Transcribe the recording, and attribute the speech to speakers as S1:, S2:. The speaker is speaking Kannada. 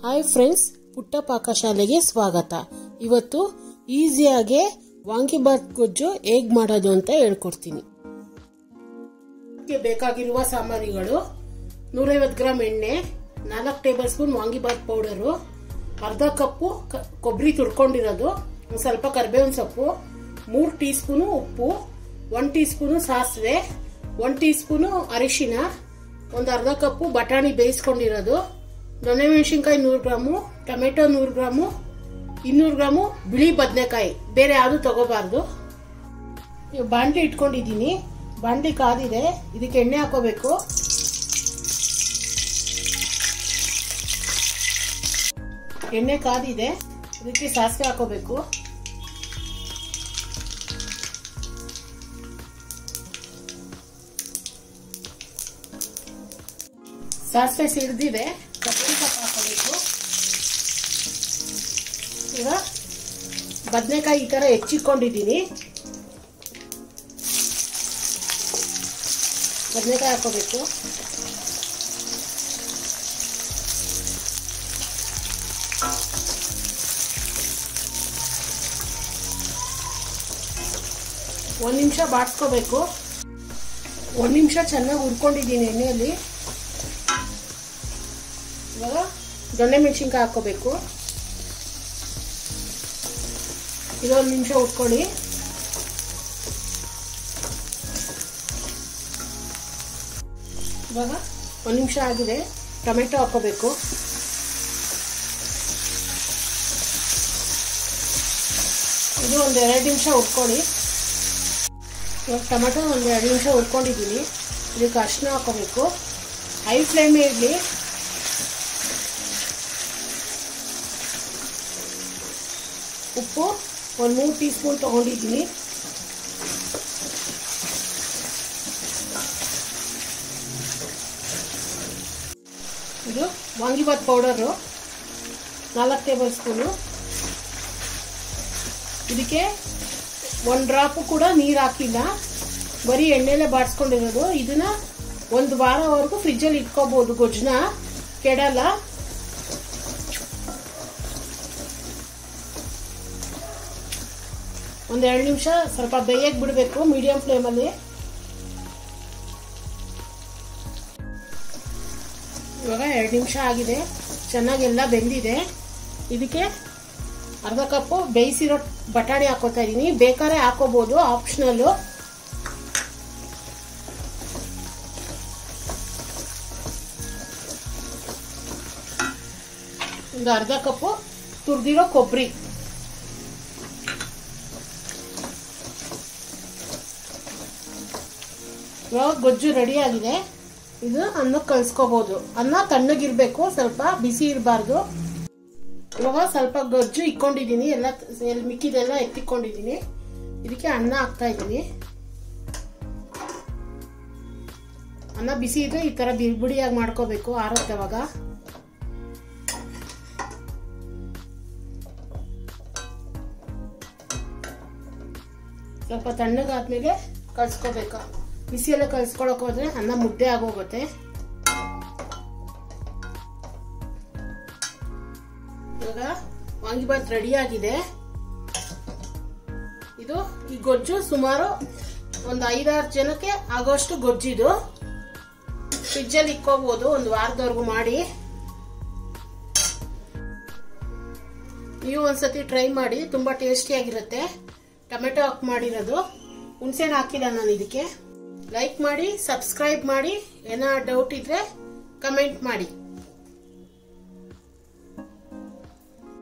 S1: ಹಾಯ್ ಫ್ರೆಂಡ್ಸ್ ಪುಟ್ಟ ಪಾಕಶಾಲೆಗೆ ಸ್ವಾಗತ ಇವತ್ತು ಈಸಿಯಾಗಿ ವಾಂಗಿಬಾತ್ ಗೊಜ್ಜು ಹೇಗ್ ಮಾಡೋದು ಅಂತ ಹೇಳ್ಕೊಡ್ತೀನಿ ಇದಕ್ಕೆ ಬೇಕಾಗಿರುವ ಸಾಮಗ್ರಿಗಳು ನೂರೈವತ್ತು ಗ್ರಾಮ್ ಎಣ್ಣೆ ನಾಲ್ಕು ಟೇಬಲ್ ಸ್ಪೂನ್ ವಾಂಗಿಬಾತ್ ಪೌಡರು ಅರ್ಧ ಕಪ್ಪು ಕ- ಕೊಬ್ಬರಿ ತುರ್ಕೊಂಡಿರೋದು ಒಂದ್ ಸ್ವಲ್ಪ ಕರಿಬೇವಿನ ಸೊಪ್ಪು ಮೂರು ಟೀ ಸ್ಪೂನು ಉಪ್ಪು ಒನ್ ಟೀ ಸ್ಪೂನು ಸಾಸಿವೆ ಒನ್ ಟೀ ಸ್ಪೂನು ಅರಿಶಿನ ಒಂದು ಅರ್ಧ ಕಪ್ಪು ಬಟಾಣಿ ಬೇಯಿಸ್ಕೊಂಡಿರೋದು ದೊಣ್ಣೆ ಮೆಣಸಿನ್ಕಾಯಿ ನೂರು ಗ್ರಾಮು ಟೊಮೆಟೊ ನೂರು ಗ್ರಾಮು ಇನ್ನೂರು ಗ್ರಾಮು ಬಿಳಿ ಬದನೆಕಾಯಿ ಬೇರೆ ಯಾವುದು ತಗೋಬಾರ್ದು ಇವಾಗ ಬಾಂಡ್ಲಿ ಇಟ್ಕೊಂಡಿದ್ದೀನಿ ಬಾಂಡ್ಲಿ ಕಾದಿದೆ ಇದಕ್ಕೆ ಎಣ್ಣೆ ಹಾಕೋಬೇಕು ಎಣ್ಣೆ ಕಾದಿದೆ ಇದಕ್ಕೆ ಸಾಸಿವೆ ಹಾಕೋಬೇಕು ಸಾಸಿವೆ ಸಿಡ್ದಿದೆ ಕೊತ್ತಂಬರಿ ಸೊಪ್ಪು ಹಾಕೋಬೇಕು ಈಗ ಬದನೆಕಾಯಿ ಈ ತರ ಹೆಚ್ಚಿಕೊಂಡಿದ್ದೀನಿ ಬದನೆಕಾಯಿ ಹಾಕೋಬೇಕು ಒಂದು ನಿಮಿಷ ಬಾಡ್ಸ್ಕೋಬೇಕು ಒಂದು ನಿಮಿಷ ಚೆನ್ನಾಗಿ ಹುರ್ಕೊಂಡಿದ್ದೀನಿ ಎಣ್ಣೆಯಲ್ಲಿ ಇವಾಗ ದೊಣ್ಣೆ ಮೆಣಸಿನ್ಕಾಯಿ ಹಾಕೋಬೇಕು ಇದೊಂದು ನಿಮಿಷ ಉಟ್ಕೊಳ್ಳಿ ಇವಾಗ ಒಂದು ನಿಮಿಷ ಆಗಿದೆ ಟೊಮೆಟೊ ಹಾಕೋಬೇಕು ಇದು ಒಂದು ಎರಡು ನಿಮಿಷ ಉಟ್ಕೊಳ್ಳಿ ಇವಾಗ ಟೊಮೆಟೊ ಒಂದು ಎರಡು ನಿಮಿಷ ಉಟ್ಕೊಂಡಿದ್ದೀನಿ ಇದಕ್ಕೆ ಅರಿಶಿನ ಹಾಕೋಬೇಕು ಹೈ ಫ್ಲೇಮೇ ಇರಲಿ ಉಪ್ಪು ಒಂದು ಮೂರು ಟೀ ಸ್ಪೂನ್ ತೊಗೊಂಡಿದ್ದೀನಿ ಇದು ವಾಂಗಿಬಾತ್ ಪೌಡರು ನಾಲ್ಕು ಟೇಬಲ್ ಸ್ಪೂನು ಇದಕ್ಕೆ ಒಂದು ಡ್ರಾಪು ಕೂಡ ನೀರು ಹಾಕಿಲ್ಲ ಬರೀ ಎಣ್ಣೆಲೆ ಬಾಡಿಸ್ಕೊಂಡಿರೋದು ಇದನ್ನ ಒಂದು ವಾರವರೆಗೂ ಫ್ರಿಜ್ಜಲ್ಲಿ ಇಟ್ಕೋಬಹುದು ಗೊಜ್ಜನ್ನ ಕೆಡಲ್ಲ ಒಂದ್ ಎರಡು ನಿಮಿಷ ಸ್ವಲ್ಪ ಬೇಯಕ್ಕೆ ಬಿಡಬೇಕು ಮೀಡಿಯಂ ಫ್ಲೇಮಲ್ಲಿ ಇವಾಗ ಎರಡು ನಿಮಿಷ ಆಗಿದೆ ಚೆನ್ನಾಗೆಲ್ಲ ಬೆಂದಿದೆ ಇದಕ್ಕೆ ಅರ್ಧ ಕಪ್ಪು ಬೇಯಿಸಿರೋ ಬಟಾಣಿ ಹಾಕೋತಾ ಇದ್ದೀನಿ ಬೇಕಾದ್ರೆ ಹಾಕೋಬಹುದು ಆಪ್ಷನಲ್ಲು ಒಂದು ಅರ್ಧ ಕಪ್ಪು ತುರಿದಿರೋ ಕೊಬ್ಬರಿ ಇವಾಗ ಗೊಜ್ಜು ರೆಡಿ ಆಗಿದೆ ಇದು ಅನ್ನಕ್ಕೆ ಕಲ್ಸ್ಕೋಬಹುದು ಅನ್ನ ತಣ್ಣಗಿರ್ಬೇಕು ಸ್ವಲ್ಪ ಬಿಸಿ ಇರಬಾರ್ದು ಇವಾಗ ಸ್ವಲ್ಪ ಗೊಜ್ಜು ಇಕ್ಕೊಂಡಿದ್ದೀನಿ ಎಲ್ಲ ಎಲ್- ಮಿಕ್ಕಿದೆಲ್ಲ ಎತ್ತಿಕೊಂಡಿದ್ದೀನಿ ಇದಕ್ಕೆ ಅನ್ನ ಹಾಕ್ತಾ ಇದ್ದೀನಿ ಅನ್ನ ಬಿಸಿ ಇದ್ರೆ ಈ ತರ ಬಿಡಿಯಾಗಿ ಮಾಡ್ಕೋಬೇಕು ಆರುತ್ತೆ ಅವಾಗ ಸ್ವಲ್ಪ ತಣ್ಣಗಾದ್ಮೇಲೆ ಕಲ್ಸ್ಕೋಬೇಕು ಬಿಸಿಯೆಲ್ಲ ಕಲ್ಸ್ಕೊಳಕ್ ಹೋದ್ರೆ ಅನ್ನ ಮುದ್ದೆ ಆಗೋಗುತ್ತೆ ಇವಾಗ ವಾಂಗಿಬಾತ್ ರೆಡಿ ಆಗಿದೆ ಇದು ಈ ಗೊಜ್ಜು ಸುಮಾರು ಒಂದು ಐದಾರು ಜನಕ್ಕೆ ಆಗೋಷ್ಟು ಗೊಜ್ಜಿದು ಫ್ರಿಜ್ಜಲ್ಲಿ ಇಕ್ಕೋಬಹುದು ಒಂದು ವಾರದವರೆಗೂ ಮಾಡಿ ನೀವು ಒಂದ್ಸತಿ ಟ್ರೈ ಮಾಡಿ ತುಂಬಾ ಟೇಸ್ಟಿಯಾಗಿರುತ್ತೆ ಟೊಮೆಟೊ ಹಾಕಿ ಮಾಡಿರೋದು ಹುಣಸೆಹಣ್ಣು ಹಾಕಿಲ್ಲ ನಾನು ಇದಕ್ಕೆ ಲೈಕ್ ಮಾಡಿ ಸಬ್ಸ್ಕ್ರೈಬ್ ಮಾಡಿ ಏನೋ ಡೌಟ್ ಇದ್ರೆ ಕಮೆಂಟ್ ಮಾಡಿ